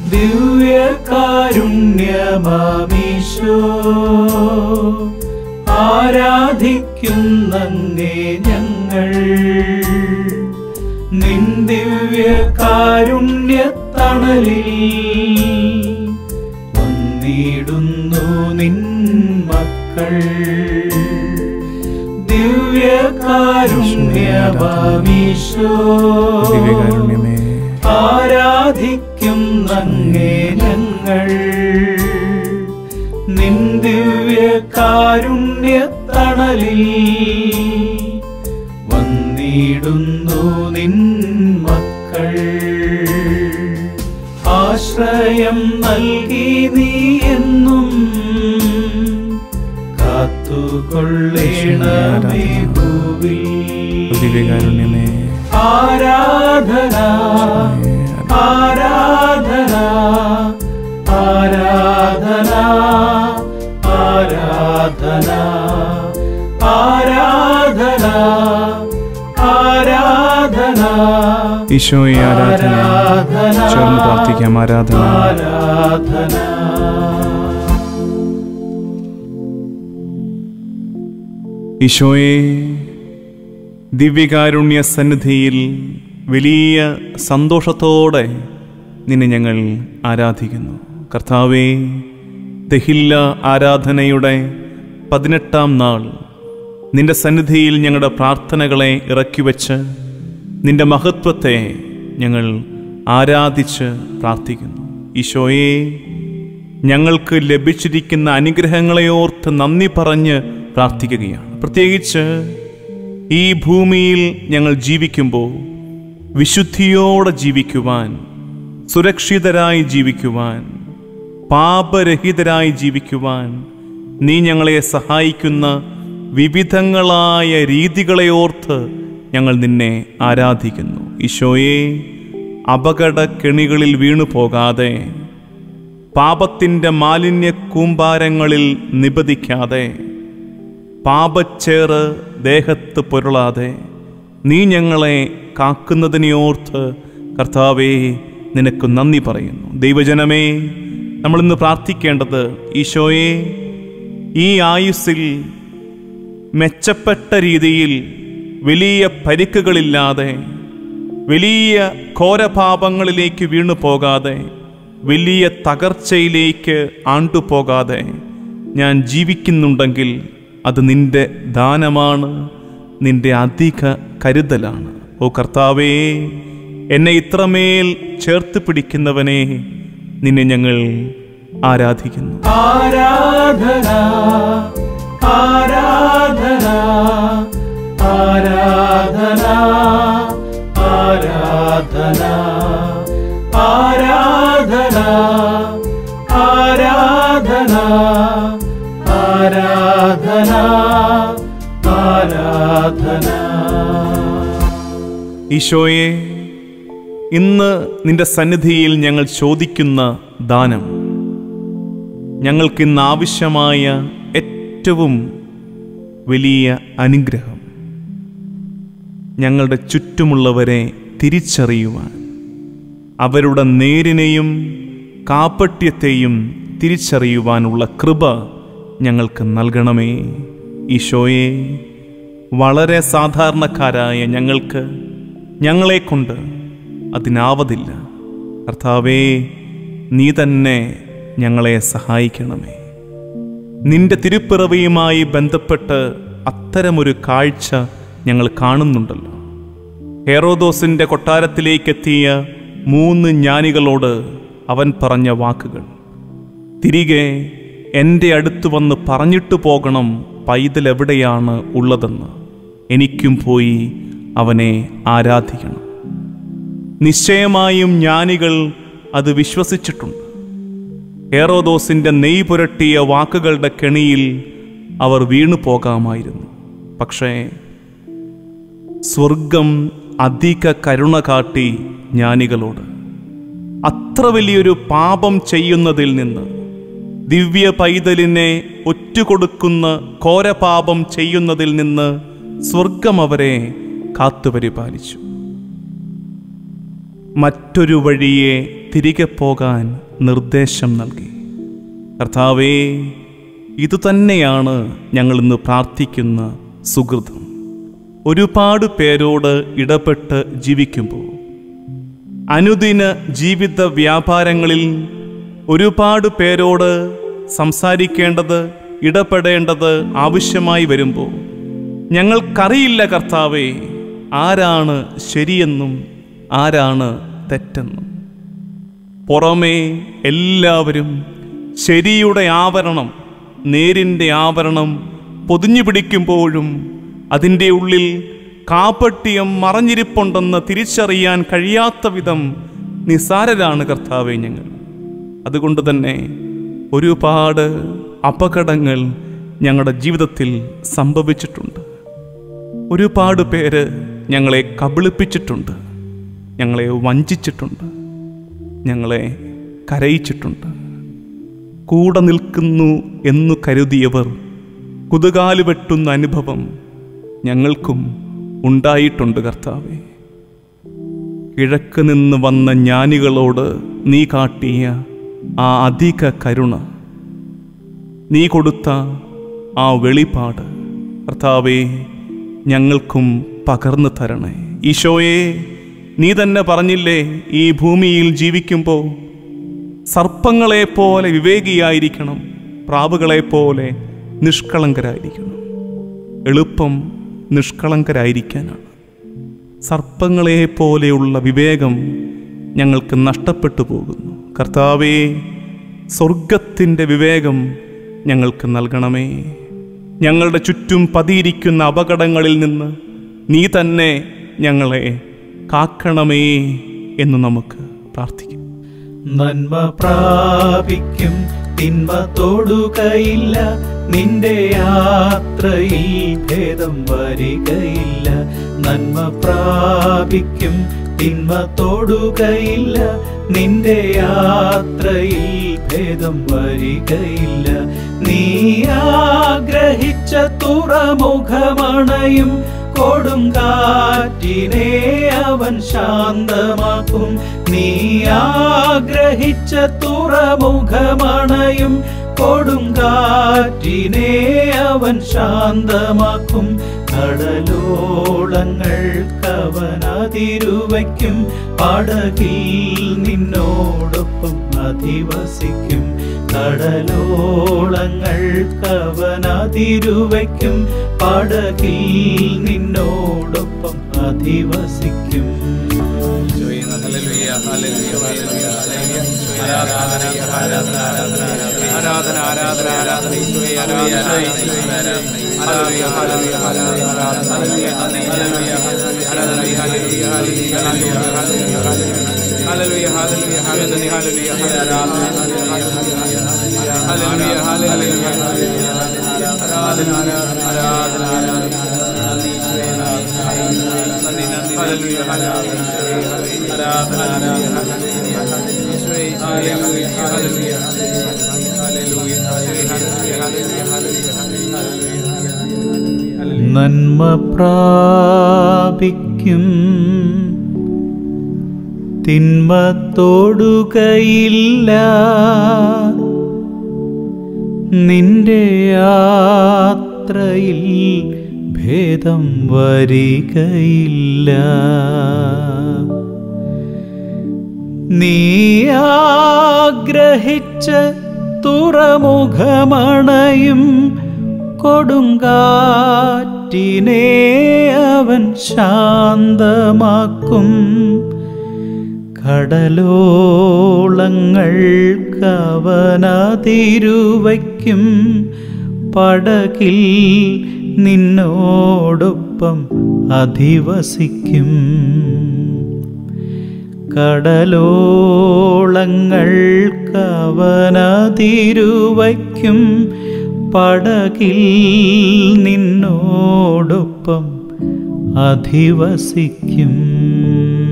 ദിവ്യകാരുണ്യമീശോ ആരാധിക്കുന്നങ്ങേ ഞങ്ങൾ നിൻ ദിവ്യകാരുണ്യത്തണലിൽ വന്നിടുന്നു നിൻ മക്കൾ ദിവ്യകാരുണ്യമീശോ ദിവ്യകാരുണ്യമേ ആരാധിക്കും നങ്ങേ ഞങ്ങൾ നിൻ ദിവ്യകാരുണ്യത്തണലിൽ വന്നിടുന്നു നിൻ മക്കൾ ആശ്രയം നൽകി നീ എന്നും കാത്തുകൊള്ളേണമേ ഭൂവിൽ ദിവ്യകാരുണ്യമേ ആരാധന ആരാധന ആരാധന ആരാധന ആരാധന ആരാധന ഈശോയെ ആരാധന ചേർന്ന് പ്രാർത്ഥിക്കാം ആരാധന ആരാധന ഈശോയെ ദിവ്യകാരുണ്യ സന്നിധിയിൽ വലിയ സന്തോഷത്തോടെ നിന്നെ ഞങ്ങൾ ആരാധിക്കുന്നു കർത്താവേ ദഹില്ല ആരാധനയുടെ പതിനെട്ടാം നാൾ നിന്റെ സന്നിധിയിൽ ഞങ്ങളുടെ പ്രാർത്ഥനകളെ ഇറക്കി വച്ച് നിന്റെ മഹത്വത്തെ ഞങ്ങൾ ആരാധിച്ച് പ്രാർത്ഥിക്കുന്നു ഈശോയെ ഞങ്ങൾക്ക് ലഭിച്ചിരിക്കുന്ന അനുഗ്രഹങ്ങളെ ഓർത്ത് നന്ദി പറഞ്ഞ് പ്രാർത്ഥിക്കുകയാണ് പ്രത്യേകിച്ച് ഈ ഭൂമിയിൽ ഞങ്ങൾ ജീവിക്കുമ്പോൾ വിശുദ്ധിയോടെ ജീവിക്കുവാൻ സുരക്ഷിതരായി ജീവിക്കുവാൻ പാപരഹിതരായി ജീവിക്കുവാൻ നീ ഞങ്ങളെ സഹായിക്കുന്ന വിവിധങ്ങളായ രീതികളെ ഓർത്ത് ഞങ്ങൾ നിന്നെ ആരാധിക്കുന്നു ഈശോയെ അപകട കെണികളിൽ വീണു പോകാതെ പാപത്തിൻ്റെ മാലിന്യ കൂമ്പാരങ്ങളിൽ നിബദിക്കാതെ പാപച്ചേറ് ദേഹത്ത് പുരളാതെ നീ ഞങ്ങളെ കാക്കുന്നതിനെ ഓർത്ത് കർത്താവേ നിനക്ക് നന്ദി പറയുന്നു ദൈവജനമേ നമ്മളിന്ന് പ്രാർത്ഥിക്കേണ്ടത് ഈശോയെ ഈ ആയുസ്സിൽ മെച്ചപ്പെട്ട രീതിയിൽ വലിയ പരിക്കുകളില്ലാതെ വലിയ ഘോരപാപങ്ങളിലേക്ക് വീണു പോകാതെ വലിയ തകർച്ചയിലേക്ക് ആണ്ടുപോകാതെ ഞാൻ ജീവിക്കുന്നുണ്ടെങ്കിൽ അത് നിന്റെ ദാനമാണ് നിന്റെ അധിക കരുതലാണ് ഓ കർത്താവേ എന്നെ ഇത്രമേൽ ചേർത്ത് പിടിക്കുന്നവനെ നിന്നെ ഞങ്ങൾ ആരാധിക്കുന്നു ആരാധന ആരാധന ആരാധന ആരാധന ആരാധന ആരാധന ആരാധന ആരാധന ഈശോയെ ഇന്ന് നിന്റെ സന്നിധിയിൽ ഞങ്ങൾ ചോദിക്കുന്ന ദാനം ഞങ്ങൾക്കിന്ന് ആവശ്യമായ ഏറ്റവും വലിയ അനുഗ്രഹം ഞങ്ങളുടെ ചുറ്റുമുള്ളവരെ തിരിച്ചറിയുവാൻ അവരുടെ നേരിനെയും കാപ്പട്യത്തെയും തിരിച്ചറിയുവാനുള്ള കൃപ ഞങ്ങൾക്ക് നൽകണമേ ഈശോയെ വളരെ സാധാരണക്കാരായ ഞങ്ങൾക്ക് ഞങ്ങളെക്കൊണ്ട് അതിനാവതില്ല കർത്താവേ നീ തന്നെ ഞങ്ങളെ സഹായിക്കണമേ നിന്റെ തിരുപ്പിറവിയുമായി ബന്ധപ്പെട്ട് അത്തരമൊരു കാഴ്ച ഞങ്ങൾ കാണുന്നുണ്ടല്ലോ ഹെറോദോസിന്റെ കൊട്ടാരത്തിലേക്കെത്തിയ മൂന്ന് ജ്ഞാനികളോട് അവൻ പറഞ്ഞ വാക്കുകൾ തിരികെ എൻ്റെ അടുത്ത് വന്ന് പറഞ്ഞിട്ട് പോകണം പൈതൽ എവിടെയാണ് ഉള്ളതെന്ന് എനിക്കും പോയി അവനെ ആരാധിക്കണം നിശ്ചയമായും ജ്ഞാനികൾ അത് വിശ്വസിച്ചിട്ടുണ്ട് ഹേറോദോസിന്റെ നെയ് പുരട്ടിയ വാക്കുകളുടെ കെണിയിൽ അവർ വീണു പോകാമായിരുന്നു പക്ഷേ സ്വർഗം അധിക കരുണ കാട്ടി ജ്ഞാനികളോട് അത്ര വലിയൊരു പാപം ചെയ്യുന്നതിൽ നിന്ന് ദിവ്യ പൈതലിനെ ഒറ്റുകൊടുക്കുന്ന ഘോരപാപം ചെയ്യുന്നതിൽ നിന്ന് സ്വർഗം അവരെ കാത്തുപരിപാലിച്ചു മറ്റൊരു വഴിയെ തിരികെ പോകാൻ നിർദ്ദേശം നൽകി കർത്താവേ ഇതുതന്നെയാണ് ഞങ്ങൾ ഇന്ന് പ്രാർത്ഥിക്കുന്ന സുഹൃതം ഒരുപാട് പേരോട് ഇടപെട്ട് ജീവിക്കുമ്പോൾ അനുദിന ജീവിത വ്യാപാരങ്ങളിൽ ഒരുപാട് പേരോട് സംസാരിക്കേണ്ടത് ഇടപെടേണ്ടത് ആവശ്യമായി വരുമ്പോൾ ഞങ്ങൾക്കറിയില്ല കർത്താവേ ആരാണ് ശരിയെന്നും ആരാണ് തെറ്റെന്നും പുറമേ എല്ലാവരും ശരിയുടെ ആവരണം നേരിൻ്റെ ആവരണം പൊതിഞ്ഞു പിടിക്കുമ്പോഴും അതിൻ്റെ ഉള്ളിൽ കാപ്പട്ടിയം മറഞ്ഞിരിപ്പുണ്ടെന്ന് തിരിച്ചറിയാൻ കഴിയാത്ത വിധം നിസാരരാണ് കർത്താവെ ഞങ്ങൾ അതുകൊണ്ട് തന്നെ ഒരുപാട് അപകടങ്ങൾ ഞങ്ങളുടെ ജീവിതത്തിൽ സംഭവിച്ചിട്ടുണ്ട് ഒരുപാട് പേര് ഞങ്ങളെ കബളിപ്പിച്ചിട്ടുണ്ട് ഞങ്ങളെ വഞ്ചിച്ചിട്ടുണ്ട് ഞങ്ങളെ കരയിച്ചിട്ടുണ്ട് കൂടെ നിൽക്കുന്നു എന്നു കരുതിയവർ കുതുകാല് വെട്ടുന്ന അനുഭവം ഞങ്ങൾക്കും ഉണ്ടായിട്ടുണ്ട് കർത്താവെ കിഴക്ക് നിന്ന് വന്ന ജ്ഞാനികളോട് നീ കാട്ടിയ ആ അധിക കരുണ നീ കൊടുത്ത ആ വെളിപാട് കർത്താവെ ഞങ്ങൾക്കും പകർന്നു തരണേ ഈശോയെ നീ തന്നെ പറഞ്ഞില്ലേ ഈ ഭൂമിയിൽ ജീവിക്കുമ്പോൾ സർപ്പങ്ങളെ പോലെ വിവേകിയായിരിക്കണം പ്രാവുകളെ പോലെ നിഷ്കളങ്കരായിരിക്കണം എളുപ്പം നിഷ്കളങ്കരായിരിക്കാനാണ് സർപ്പങ്ങളെ പോലെയുള്ള വിവേകം ഞങ്ങൾക്ക് നഷ്ടപ്പെട്ടു പോകുന്നു കർത്താവേ സ്വർഗത്തിൻ്റെ വിവേകം ഞങ്ങൾക്ക് നൽകണമേ ഞങ്ങളുടെ ചുറ്റും പതിയിരിക്കുന്ന അപകടങ്ങളിൽ നിന്ന് നീ തന്നെ ഞങ്ങളെ കാക്കണമേ എന്ന് നമുക്ക് പ്രാർത്ഥിക്കാം നന്മ പ്രാപിക്കും തിന്മ തൊടുകയില്ല നിന്റെ യാത്രയിൽ ഭേദം വരികയില്ല നന്മ പ്രാപിക്കും തിന്മ തൊടുകയില്ല നിന്റെ യാത്രയിൽ ഭേദം വരികയില്ല നീ ആഗ്രഹിച്ച തുറമുഖമണയും കൊടുങ്കാറ്റിനെ അവൻ ശാന്തമാക്കും നീ ആഗ്രഹിച്ച തുറമുഖമണയും കൊടുങ്കാറ്റിനെ അവൻ ശാന്തമാക്കും കടലോളങ്ങൾക്കവൻ അതിരുവയ്ക്കും പടകിൽ നിന്നോടൊപ്പം അധിവസിക്കും കടലോളങ്ങൾക്കവൻ അതിരുവയ്ക്കും പടകിൽ നിന്നോടൊപ്പം അധിവസിക്കും ആരാധന ആരാധന ആരാധന ഈശോയെ ആരാധന ഈശോയെ ഹല്ലേലൂയ ഹല്ലേലൂയ ഹല്ലേലൂയ ഹല്ലേലൂയ ഹല്ലേലൂയ ഹല്ലേലൂയ ഹല്ലേലൂയ ഹല്ലേലൂയ ഹല്ലേലൂയ ഹല്ലേലൂയ ഹല്ലേലൂയ ഹല്ലേലൂയ ആരാധന ആരാധന ആരാധന ഹല്ലേലൂയ ആരാധന ഈശോയെ ഹല്ലേലൂയ ഹല്ലേലൂയ നന്മ പ്രാപിക്കും തിന്മ തൊടുകയില്ല നിന്റെ യാത്രയിൽ ഭേദം വരികയില്ല നീ ആഗ്രഹിച്ച തുറമുഖമണയും കൊടുങ്കാറ്റിനെ അവൻ ശാന്തമാക്കും കടലോളങ്ങൾക്കവനതിരുവയ്ക്കും പടകിൽ നിന്നോടൊപ്പം അധിവസിക്കും കടലോളങ്ങൾക്കവനതിരുവയ്ക്കും പടകിൽ നിന്നോടൊപ്പം അധിവസിക്കും